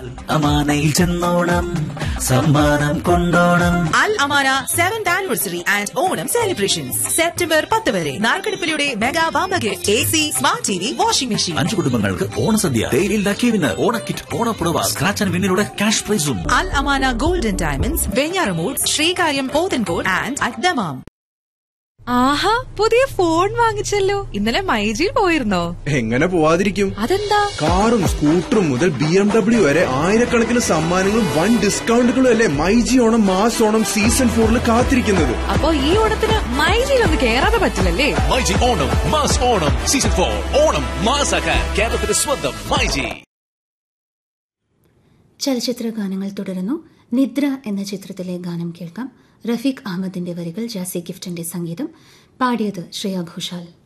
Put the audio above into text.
അമാനയിൽ ചെന്നോണം സമ്മാനം കൊണ്ടോണം Al Amana seventh anniversary and Onam celebrations September പത്ത് വരെ നാർക്കടിപ്പിലൂടെ മെഗാ വാമ്പ gift A C smart T V washing machine അഞ്ചു കുടുംബങ്ങൾക്ക് ഓണസദ്യ തേയിലിൽ ലക്കിയവിന് ഓണക്കിറ്റ് ഓണപ്പുടവ സ്ക്രാച്ച് ആൻഡ് വിന്നിലൂടെ ക്യാഷ് പ്രൈസും Al Amana golden diamonds Venjaramoodu Sreekaryam Pothencode and at Dammam ആഹാ പുതിയ ഫോൺ വാങ്ങിച്ചല്ലോ ഇന്നലെ മൈജിയിൽ പോയിരുന്നോ എങ്ങനെ പോവാതിരിക്കും അതെന്താ കാറും സ്കൂട്ടറും മുതൽ ബി എം ഡബ്ല്യു വരെ ആയിരക്കണക്കിന് സമ്മാനങ്ങളും വൻ ഡിസ്കൗണ്ടുകളും അല്ലേ മൈജി ഓണം മാസ് ഓണം സീസൺ ഫോറിൽ കാത്തിരിക്കുന്നത് അപ്പൊ ഈ ഓണത്തിന് മൈജിയിൽ ഒന്ന് കേറാതെ പറ്റില്ലല്ലേ myG Onam mass Onam season for Onam മാസാക്കാൻ കേരളത്തിന്റെ സ്വന്തം മൈജി ചലച്ചിത്ര ഗാനങ്ങൾ തുടരുന്നു നിദ്ര എന്ന ചിത്രത്തിലെ ഗാനം കേൾക്കാം റഫീഖ് അഹമ്മദിന്റെ വരികൾ ജാസി ഗിഫ്റ്റിന്റെ സംഗീതം പാടിയത് ശ്രേയ ഘോഷാൽ